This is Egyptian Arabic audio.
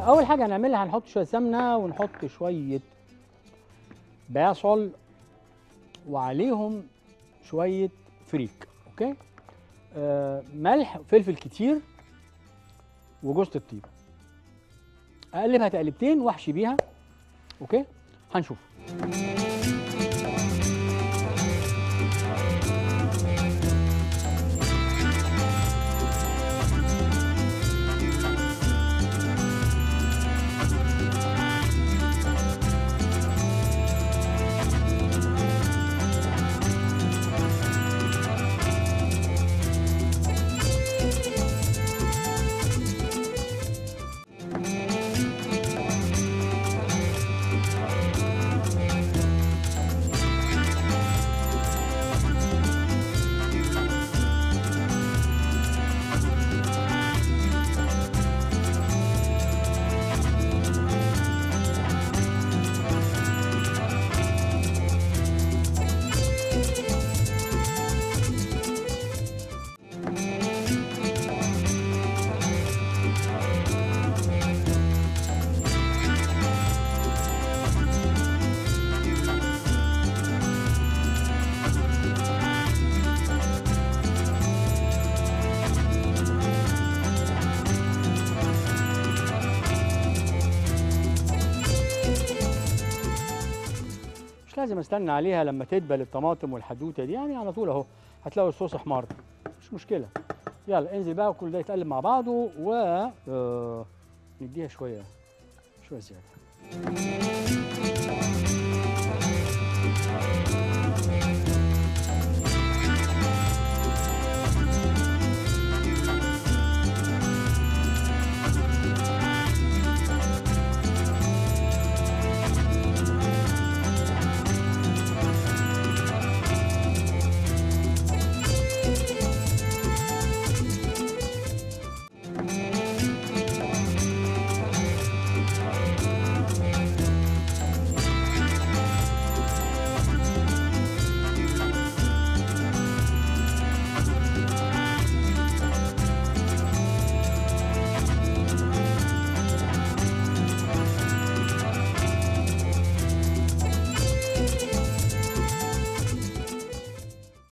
اول حاجه هنعملها هنحط شويه سمنه ونحط شويه بصل وعليهم شويه فريك اوكي آه ملح فلفل كتير وجوز الطيب اقلبها تقلبتين واحشي بيها اوكي هنشوف مش لازم استنى عليها لما تدبل الطماطم والحدوته دي يعني على طول اهو هتلاقوا الصوص احمر مش مشكله يلا انزل بقى وكل ده يتقلب مع بعضه و آه، نديها شويه شويه زياده